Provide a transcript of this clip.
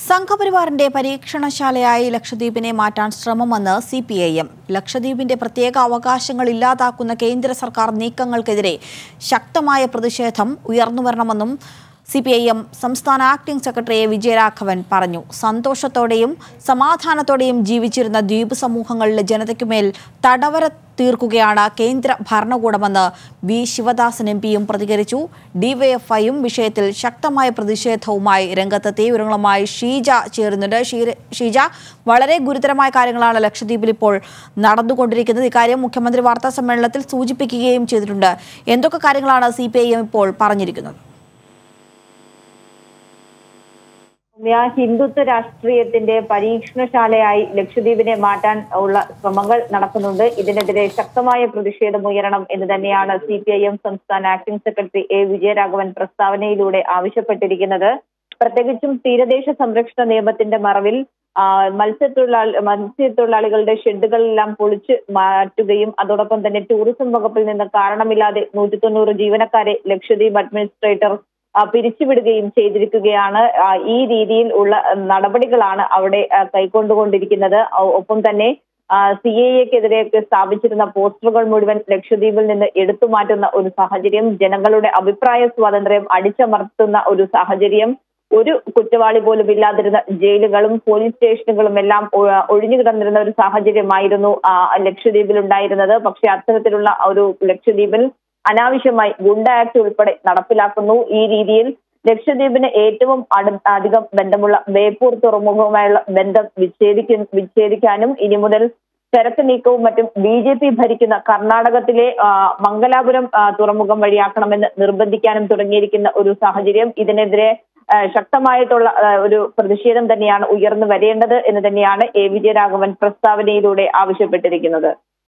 സംഘപരിവാറിന്റെ പരീക്ഷണശാലയായി ലക്ഷദ്വീപിനെ മാറ്റാൻ ശ്രമമെന്ന് സി പി ഐ എം ലക്ഷദ്വീപിന്റെ പ്രത്യേക അവകാശങ്ങൾ ഇല്ലാതാക്കുന്ന കേന്ദ്ര സർക്കാർ നീക്കങ്ങൾക്കെതിരെ ശക്തമായ പ്രതിഷേധം ഉയർന്നുവരണമെന്നും സി പി ഐ എം സംസ്ഥാന ആക്ടിംഗ് സെക്രട്ടറി എ വിജയരാഘവൻ പറഞ്ഞു സന്തോഷത്തോടെയും സമാധാനത്തോടെയും ജീവിച്ചിരുന്ന ദ്വീപ് സമൂഹങ്ങളിലെ ജനതയ്ക്കുമേൽ തടവര തീർക്കുകയാണ് കേന്ദ്ര ഭരണകൂടമെന്ന് വി ശിവദാസൻ എം പിയും പ്രതികരിച്ചു ഡിവൈഎഫ്ഐയും വിഷയത്തിൽ ശക്തമായ പ്രതിഷേധവുമായി രംഗത്തെത്തി വിവരങ്ങളുമായി ഷീജ ചേരുന്നുണ്ട് ഷീര- ഷീജ വളരെ ഗുരുതരമായ കാര്യങ്ങളാണ് ലക്ഷദ്വീപിൽ ഇപ്പോൾ നടന്നുകൊണ്ടിരിക്കുന്നത് ഇക്കാര്യം മുഖ്യമന്ത്രി വാർത്താ സമ്മേളനത്തിൽ സൂചിപ്പിക്കുകയും ചെയ്തിട്ടുണ്ട് എന്തൊക്കെ കാര്യങ്ങളാണ് സി പി ഐ എം ഇപ്പോൾ പറഞ്ഞിരിക്കുന്നത് സൗമ്യ ഹിന്ദുത്വ രാഷ്ട്രീയത്തിന്റെ പരീക്ഷണശാലയായി ലക്ഷദ്വീപിനെ മാറ്റാൻ ഉള്ള ശ്രമങ്ങൾ നടക്കുന്നുണ്ട് ഇതിനെതിരെ ശക്തമായ പ്രതിഷേധം ഉയരണം എന്ന് തന്നെയാണ് സി പി ഐ എം സംസ്ഥാന ആക്ടിംഗ് സെക്രട്ടറി എ വിജയരാഘവൻ പ്രസ്താവനയിലൂടെ ആവശ്യപ്പെട്ടിരിക്കുന്നത് പ്രത്യേകിച്ചും തീരദേശ സംരക്ഷണ നിയമത്തിന്റെ മറവിൽ ആ, മത്സ്യത്തൊഴിലാളി മത്സ്യത്തൊഴിലാളികളുടെ ഷെഡുകളെല്ലാം പൊളിച്ച് മാറ്റുകയും അതോടൊപ്പം തന്നെ ടൂറിസം വകുപ്പിൽ നിന്ന് കാരണമില്ലാതെ നൂറ്റി തൊണ്ണൂറ് ജീവനക്കാരെ ലക്ഷദ്വീപ് അഡ്മിനിസ്ട്രേറ്റർ ആ, പിരിച്ചുവിടുകയും ചെയ്തിരിക്കുകയാണ് ആ, ഈ രീതിയിൽ ഉള്ള നടപടികളാണ് അവിടെ ആ, കൈക്കൊണ്ടുകൊണ്ടിരിക്കുന്നത് ഒ- ഒപ്പം തന്നെ സി എ എക്കെതിരെയൊക്കെ സ്ഥാപിച്ചിരുന്ന പോസ്റ്ററുകൾ മുഴുവൻ ലക്ഷദ്വീപിൽ നിന്ന് എടുത്തു മാറ്റുന്ന ഒരു സാഹചര്യം ജനങ്ങളുടെ അഭിപ്രായ സ്വാതന്ത്ര്യം അടിച്ചമർത്തുന്ന ഒരു സാഹചര്യം ഒരു കുറ്റവാളി പോലും ഇല്ലാതിരുന്ന ജയിലുകളും പോലീസ് സ്റ്റേഷനുകളും എല്ലാം ഒ- ഒഴിഞ്ഞു കിടന്നിരുന്ന ഒരു സാഹചര്യമായിരുന്നു ആ, ലക്ഷദ്വീപിൽ ഉണ്ടായിരുന്നത് പക്ഷെ അത്തരത്തിലുള്ള ഒരു ലക്ഷദ്വീപിൽ അനാവശ്യമായി ഗുണ്ട ആക്ട് ഉൾപ്പെടെ നടപ്പിലാക്കുന്നു ഈ രീതിയിൽ ലക്ഷദ്വീപിന് ഏറ്റവും അടു അധികം ബന്ധമുള്ള ബേപ്പൂർ തുറമുഖവുമായുള്ള ബന്ധം വിച്ഛേദിക്ക വിച്ഛേദിക്കാനും ഇനി മുതൽ ചരക്ക് നീക്കവും മറ്റും ബി ജെ പി ഭരിക്കുന്ന കർണാടകത്തിലെ ആ, മംഗലാപുരം ആ, തുറമുഖം വഴിയാക്കണമെന്ന് നിർബന്ധിക്കാനും തുടങ്ങിയിരിക്കുന്ന ഒരു സാഹചര്യം ഇതിനെതിരെ ആ, ശക്തമായിട്ടുള്ള ആ, ഒരു പ്രതിഷേധം തന്നെയാണ് ഉയർന്നു വരേണ്ടത് എന്ന് തന്നെയാണ് എ വിജയരാഘവൻ പ്രസ്താവനയിലൂടെ ആവശ്യപ്പെട്ടിരിക്കുന്നത്